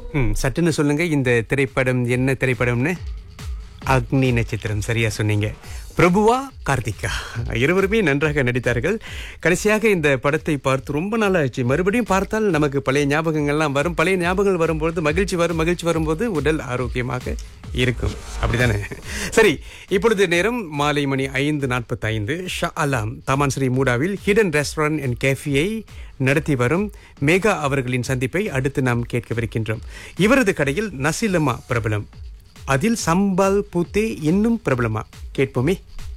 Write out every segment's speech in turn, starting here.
ம் சட்டுன்னு சொல்லுங்க இந்த திரைப்படம் என்ன திரைப்படம்னு அக்னி நட்சத்திரம் சரியா சொன்னீங்க பிரபுவா கார்த்திகா இருவருமே நன்றாக நடித்தார்கள் கடைசியாக இந்த படத்தை பார்த்து ரொம்ப நாள் ஆச்சு மறுபடியும் பார்த்தால் நமக்கு பழைய ஞாபகங்கள்லாம் வரும் பழைய ஞாபகங்கள் வரும்பொழுது மகிழ்ச்சி வரும் மகிழ்ச்சி வரும்போது உடல் ஆரோக்கியமாக இருக்கும் அப்படிதானே சரி இப்பொழுது நேரம் மாலை மணி ஐந்து நாற்பத்தி ஐந்து ஷா அலாம் தமான் ஸ்ரீ மூடாவில் ஹிடன் ரெஸ்டாரண்ட் அண்ட் கேஃபியை நடத்தி வரும் மேகா அவர்களின் சந்திப்பை அடுத்து நாம் கேட்கவிருக்கின்றோம் இவரது கடையில் நசிலமா பிரபலம் அதில் சம்பால் பூத்தே இன்னும் பிரபலமா கேட்போமே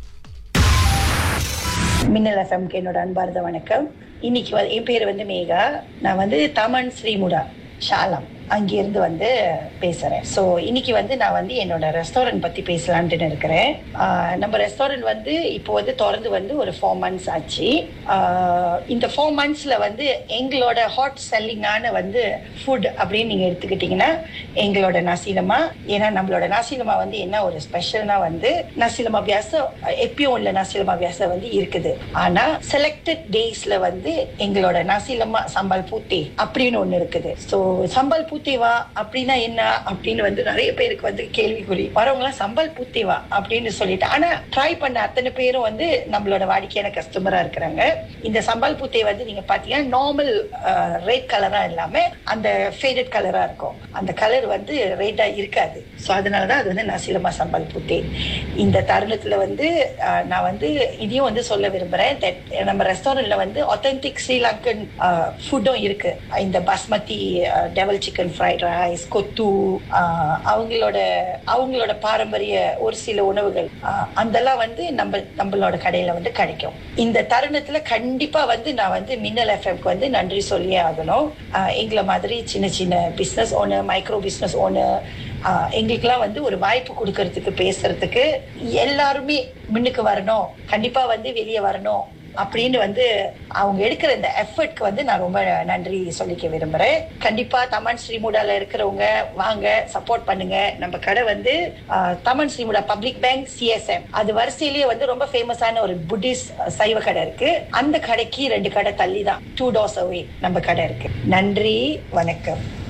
மின்னல் எஃப்எம்க்கு என்னோட அன்பார்ந்த வணக்கம் இன்னைக்கு வந்து- என் பேர் வந்து மேகா நான் வந்து தமன் ஸ்ரீமுடா ஷாலாம் அங்கிருந்து வந்து பேசுறேன் ஸோ இன்னைக்கு வந்து நான் வந்து என்னோட ரெஸ்டாரண்ட் பத்தி பேசலான்ட்டு இருக்கிறேன் ஆஹ் நம்ம ரெஸ்டாரண்ட் வந்து இப்போ வந்து திறந்து வந்து ஒரு ஃபோர் மந்த்ஸ் ஆச்சு ஆஹ் இந்த ஃபோர் மந்த்ஸ்ல வந்து எங்களோட ஹாட் செல்லிங்கான வந்து ஃபுட் அப்படின்னு நீங்க எடுத்துக்கிட்டீங்கன்னா எங்களோட நசீலமா ஏன்னா நம்மளோட நசீலமா வந்து என்ன ஒரு ஸ்பெஷல்னா வந்து நசீலமா வியாசம் எப்பயும் உள்ள நசீலமா வியாசம் வந்து இருக்குது ஆனா செலக்டட் டேஸ்ல வந்து எங்களோட நசீலமா சம்பல் பூத்தி அப்படின்னு ஒண்ணு இருக்குது ஸோ சம்பல் பூத்தேவா அப்படின்னா என்ன அப்படின்னு வந்து நிறைய பேருக்கு வந்து கேள்விக்குறி வரவங்க எல்லாம் சம்பல் பூத்தேவா அப்படின்னு சொல்லிட்டு ஆனா ட்ரை பண்ண அத்தனை பேரும் வந்து நம்மளோட வாடிக்கையான கஸ்டமரா இருக்கிறாங்க இந்த சம்பல் பூத்தே வந்து நீங்க பாத்தீங்கன்னா நார்மல் ரெட் கலரா இல்லாம அந்த ஃபேடட் கலரா இருக்கும் அந்த கலர் வந்து ரெட்டா இருக்காது ஸோ அதனாலதான் அது வந்து நசீலமா சம்பல் பூத்தே இந்த தருணத்துல வந்து அஹ், நான் வந்து இதையும் வந்து சொல்ல விரும்புறேன் that நம்ம ரெஸ்டாரண்ட்ல வந்து ஒத்தன்டிக் ஸ்ரீலங்கன் ஃபுட்டும் இருக்கு இந்த basmati devilled chicken fried rice kottu அஹ், அவங்களோட அவங்களோட பாரம்பரிய ஒரு சில உணவுகள் அஹ், அதெல்லாம் வந்து நம்ம நம்மளோட கடையில வந்து கிடைக்கும் இந்த தருணத்துல கண்டிப்பா வந்து நான் வந்து மின்னல் எஃப்எம்க்கு வந்து நன்றி சொல்லியே ஆகணும் அஹ், எங்களை மாதிரி சின்ன சின்ன business owner micro business owner எங்களுக்கெல்லாம் வந்து ஒரு வாய்ப்பு கொடுக்கறதுக்கு பேசுறதுக்கு எல்லாருமே முன்னுக்கு வரணும் கண்டிப்பா வந்து வெளியே வரணும் அப்படின்னு வந்து அவங்க எடுக்கிற இந்த எஃபர்ட்க்கு வந்து நான் ரொம்ப நன்றி சொல்லிக்க விரும்புறேன் கண்டிப்பா தமன் ஸ்ரீமுடால இருக்கிறவங்க வாங்க சப்போர்ட் பண்ணுங்க நம்ம கடை வந்து ஆஹ், Taman Sri Muda public bank CSM அது வரிசையிலேயே வந்து ரொம்ப ஃபேமஸான ஒரு புத்திஸ்ட் சைவ கடை இருக்கு அந்த கடைக்கு ரெண்டு கடை தள்ளி தான் டூ டோர்ஸ் அவே நம்ம கடை இருக்கு நன்றி வணக்கம்